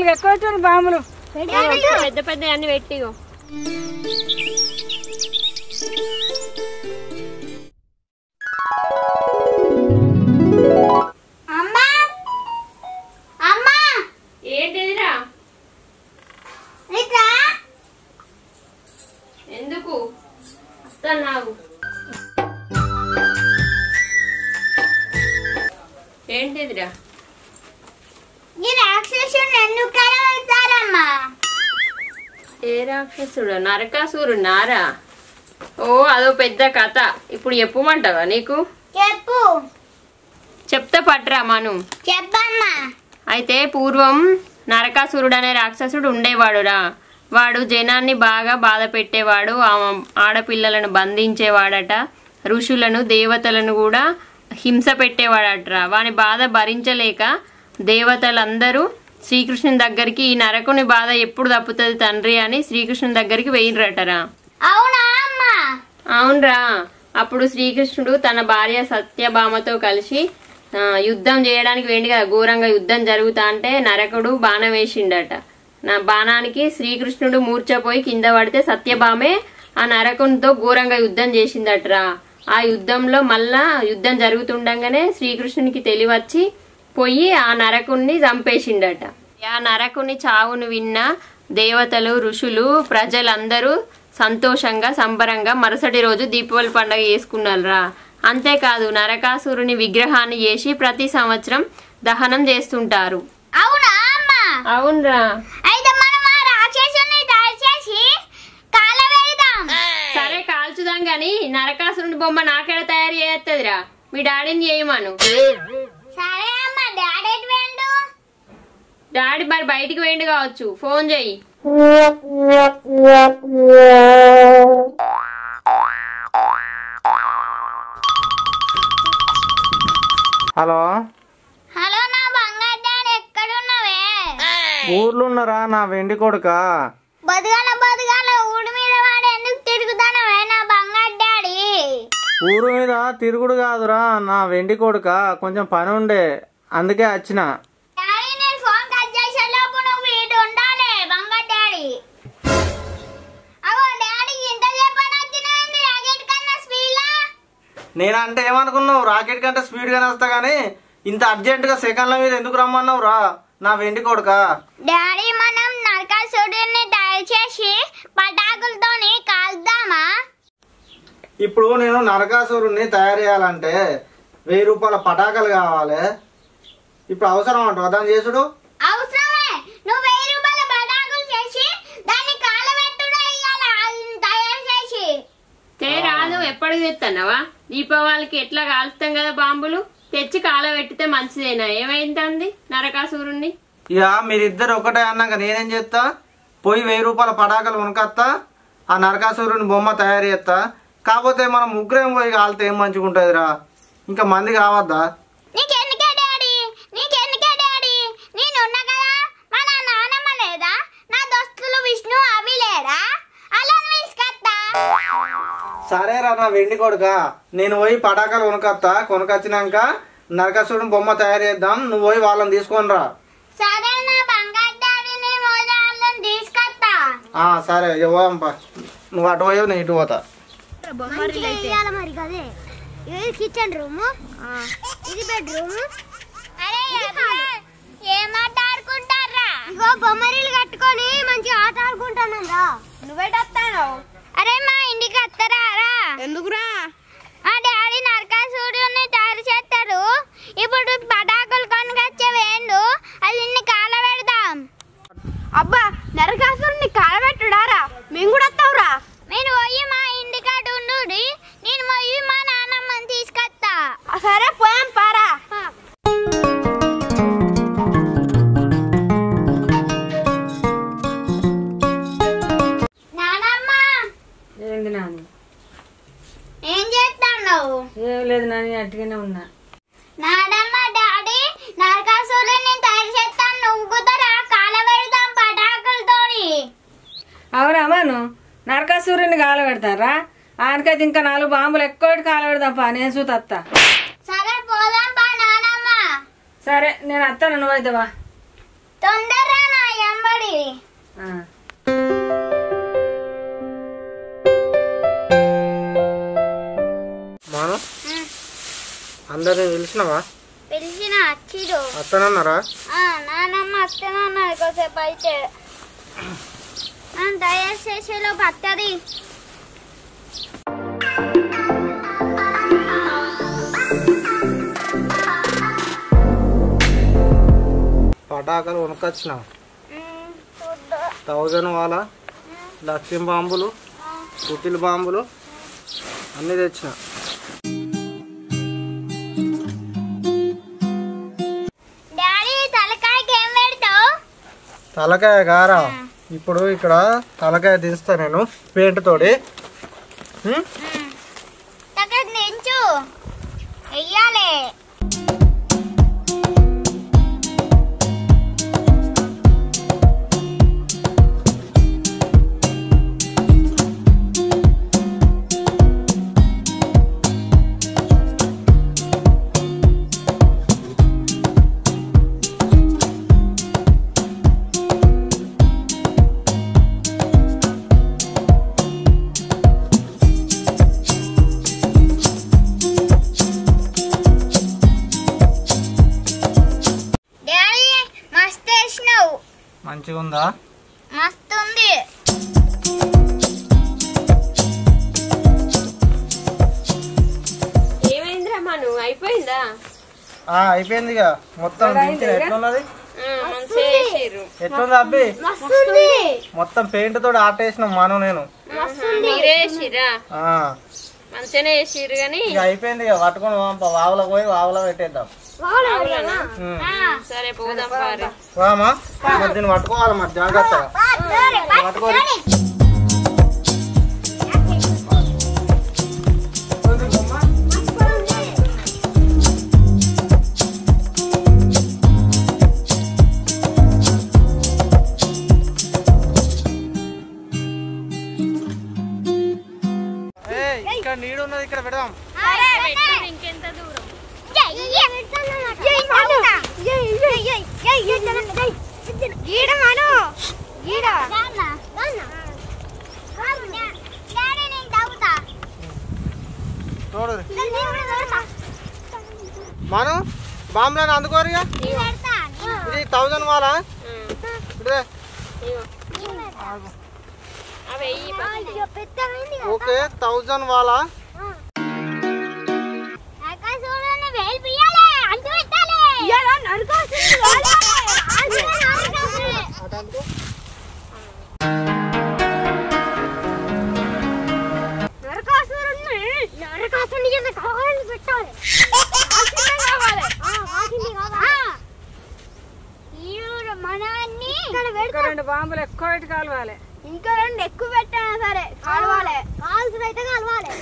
నాలుగు ఎక్కువ వచ్చారు బాంబులు పెద్ద పెద్ద అన్ని పెట్టిగో అమ్మా అమ్మా ఏంటిదిరా ఇట్లా ఎందుకు వస్తాను నాకు ఏంటిదిరా ఈ రాక్షసుని ఎందుకు కలవతారమ్మా ఏ రాక్షసుడు నరకాసురు నారా ఓ అదో పెద్ద కథ ఇప్పుడు చెప్పమంటావా నీకు చెప్పు చెప్తా పట్రా మను చెప్పమ్మా అయితే పూర్వం నరకాసురుడు అనే రాక్షసుడు ఉండేవాడురా వాడు జనాన్ని బాగా బాధ పెట్టేవాడు ఆ ఆడపిల్లలను బంధించేవాడట ఋషులను దేవతలను కూడా హింస పెట్టేవాడట్రా వాని బాధ భరించలేక దేవతలందరూ శ్రీకృష్ణుని దగ్గరికి ఈ నరకుని బాధ ఎప్పుడు తప్పుతుంది తండ్రి అని శ్రీకృష్ణుని దగ్గరికి వెయ్యిరటరా అవునా అమ్మా అవునరా అప్పుడు శ్రీకృష్ణుడు తన భార్య సత్యభామతో కలిసి ఆ, యుద్ధం చేయడానికి వేండి కదా ఘోరంగా యుద్ధం జరుగుతా అంటే నరకుడు బాణం వేసిండట నా బాణానికి శ్రీకృష్ణుడు మూర్చపోయి కింద పడితే సత్యభామే ఆ నరకునితో ఘోరంగా యుద్ధం చేసిందట్రా ఆ యుద్ధంలో మళ్ళా యుద్ధం జరుగుతుండగానే శ్రీకృష్ణునికి తెలివచ్చి పోయి ఆ నరకుణ్ణి చంపేసిండట ఆ నరకుని చావును విన్న దేవతలు ఋషులు ప్రజలందరూ సంతోషంగా సంబరంగా మరుసటి రోజు దీపావళి పండుగ చేసుకున్నారా అంతేకాదు నరకాసురుని విగ్రహాన్ని చేసి ప్రతి సంవత్సరం దహనం చేస్తుంటారు అవునా అమ్మా అవునరా అయితే మనం ఆ రాక్షసుని తయారు చేసి కాల పెడదాం సరే కాల్చుదాం గాని నరకాసురుని బొమ్మ నాకెడ తయారు చేస్తుందిరా మీ డాడీని చేయమను సరే అమ్మా డాడీ వేండు డాడీ మరి బయటికి వేయండి కావచ్చు ఫోన్ చెయ్యి హలో హలో నా బంగారు డాడీ ఎక్కడున్నావే ఊర్లో ఉన్నారా నా వెండి కొడుక బతుగాల బతుగాల ఊడి మీద వాడు ఎందుకు తిరుగుతానవే నా బంగారు డాడీ ఊరు మీద తిరుగుడు కాదురా నా వెండి కొడుక కొంచెం పని ఉండే అందుకే వచ్చిన డాడీ నేను ఫోన్ కట్ చేసే లోపు నువ్వు ఇటు ఉండాలి బంగారు డాడీ అగో డాడీ ఇంత చెప్పని వచ్చినాయింది రాకెట్ కన్నా స్పీడ్లా నేనంటే ఏమనుకున్నావు రాకెట్ కంటే స్పీడ్ గానే వస్తా గానీ ఇంత అర్జెంట్ గా సెకండ్ల మీద ఎందుకు రమ్మన్నావు రా నా వెండి కొడుక డాడీ మనం నరకాసురుడిని తయారు చేసి పటాకులతోని కాల్దామా ఇప్పుడు నేను నరకాసురుణ్ణి తయారు చేయాలంటే వెయ్యి రూపాయల పటాకులు కావాలి ఇప్పుడు అవసరం అంటావా దాన్ని చేసుడు అవసరమే నువ్వు వెయ్యి రూపాయల పటాకులు చేసి దాన్ని కాలబెట్టుడే ఇయ్యాల అది తయారు చేసి తే రాదు ఎప్పటికి తెస్తున్నావా దీపావళికి ఎట్లా కాలుస్తాం కదా బాంబులు తెచ్చి కాలబెట్టితే మంచిదేనా ఏమైందండి నరకాసురుణ్ణి ఇక మీరిద్దరు ఒకటే అన్నాక నేనేం చేస్తా పోయి వెయ్యి రూపాయల పటాకులు కొనుకొస్తా ఆ నరకాసురుని బొమ్మ తయారు చేస్తా కాకపోతే మనం ముగ్గురేం పోయి కాలితే ఏం మంచిగా ఉంటుందిరా ఇంకా మంది కావద్దా నీకెందుకే డాడీ నీకెందుకే డాడీ నేనున్నా కదా మా నా నాన్నమ్మ లేదా నా దోస్తులు విష్ణు అవి లేరా అలా తీసుకొస్తా సరేరా నా వెండి కొడుక నేను పోయి పటాకాలు కొనుకొస్తా కొనుకొచ్చినాక నరకాసురుని బొమ్మ తయారు చేద్దాం నువ్వు పోయి వాళ్ళని తీసుకొని రా సరే నా బంగారు డాడీని మోజాలను తీసుకొస్తా ఆ, సరే ఇవ్వంపా నువ్వు అటు పోయావు నేను ఇటు పోతా మరి కదే ఇది కిచెన్ రూమ్ ఇది బెడ్రూమ్ అరే ఏమాట ఆడుకుంటారా ఇగో బొమ్మరీలు కట్టుకొని మంచిగా ఆట ఆడుకుంటానందా నువ్వేటొస్తాను అరే మా ఇంటికి వస్తారా ఎందుకురా మా డాడీ నరకాసురుడిని తయారు చేస్తారు ఇప్పుడు పటాకులు కొనుకొచ్చే వేండు అది ఇన్ని కాల పెడదాం అబ్బా నరకాసురుని కాలబెట్టుడారా మేము కూడా వస్తావురా మీరు పోయి మా ఇంటికాడ ఉండు నేను పోయి మా నాన్నమ్మని తీసుకొస్తా సరే పోయాం పారా నానమ్మ ఏంది నాని ఏం చేస్తున్నావు ఏం లేదు నాని అట్టుగానే ఉన్నా నానమ్మ డాడీ నరకాసురుడిని తయారు చేస్తాను నువ్వు కుదరా కాల పెడదాం పటాకులతోని అవునా మను నరకాసూర్యుని కాలబెడతారా ఆయనకైతే ఇంకా నాలుగు బాంబులు ఎక్కువ కాలబెడదాం పా నేను చూతత్తా సరే పోదాం పా నానమ్మ సరే నేను అత్తాను నువ్వైతే వా తొందరగా నా ఆ. మనం అందరిని పిలిచినావా పిలిచిన అచ్చిడు అత్తనన్నారా ఆ, నానమ్మ వస్తానన్నది కొద్దిసేపు అయితే నన్ను తయారు చేసేలో పట్టది పటాకులు కొనుక్కొచ్చిన ఉమ్, చూద్దాం థౌజండ్ వాళ్ళ లక్ష్యం బాంబులు పుట్టిల బాంబులు అన్నీ తెచ్చిన డాడీ తలకాయకి ఏం పెడతావు తలకాయ గారా ఇప్పుడు ఇక్కడ తలకాయ దించుతా నేను పెయింట్ తోటి ఉం? తగ్గకు నించు వెయ్యాలి డాడీ మస్తు వేసినావు మంచిగా ఉందా మస్తు ఉంది ఏమైందిరా మను అయిపోయిందా ఆ, అయిపోయింది ఇక మొత్తం దించిన ఎట్లున్నది ఆ, మంచిగా చేసిర్రు ఎట్లుంది అబ్బి మస్తు ఉంది మొత్తం పెయింట్ తోటి ఆటేసిన మనం నేను ఆహా, మీరే చేసిర్రా ఆ, మంచిగానే చేసిర్రు కానీ ఇక అయిపోయింది ఇక పట్టుకొని పంప వావలకు పోయి వావలో పెట్టేద్దాం అవునా? ఉం. సరే పోదాం పారి రామా మరి దీన్ని పట్టుకోవాలి మరి జాగ్రత్తగా పట్టుకోరి ఏయ్, ఇక్కడ నీడు ఉన్నది ఇక్కడ పెడదాం ఇంకెంత దూరం చూడు మనం బాంబులను అందుకోరుగా ఇది థౌజండ్ వాళ్ళ ఇదే అవి వెయ్యి ఓకే థౌజండ్ వాళ్ళ ఆకాశంలోనే వేలు పియ్యాలి అంటు పెట్టాలి అటు అందుకో. నరకాసురుణ్ణి నరకాసురుని కింద కావాలని పెట్టాలి కావాల్సిందే కావాలి కావాల్సిందే కావాలి ఈ మనవన్ని ఇక్కడ ఇంకా పెడతా రెండు బాంబులు ఎక్కువ పెట్టి కాలవాలి ఇంకా రెండు ఎక్కువ పెట్టినా సరే కలవాలి కావాల్సిన అయితే కలవాలి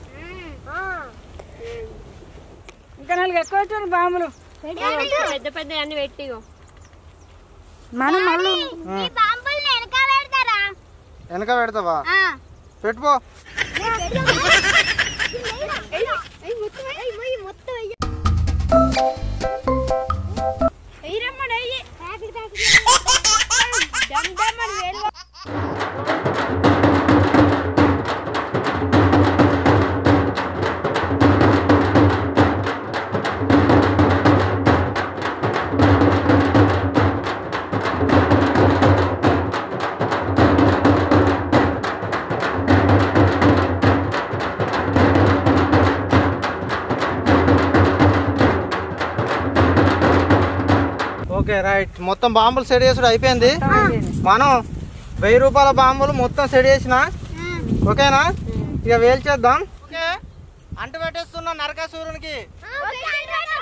ఇంకా నాలుగు ఎక్కువ పెట్టారు బాంబులు పెద్ద పెద్ద అన్ని పెట్టిగో మనం మళ్ళీ ఈ బాంబుల్ని వెనక పెడతారా వెనక పెడతావా ఆ. పెట్టుకో ఓకే రైట్ మొత్తం బాంబులు సెట్ చేసుడు అయిపోయింది మనం వెయ్యి రూపాయల బాంబులు మొత్తం సెట్ చేసిన ఓకేనా ఇక వేల్చేద్దాం ఓకే అంటు పెట్టేస్తున్నా నరకాసూరునికి ఓకే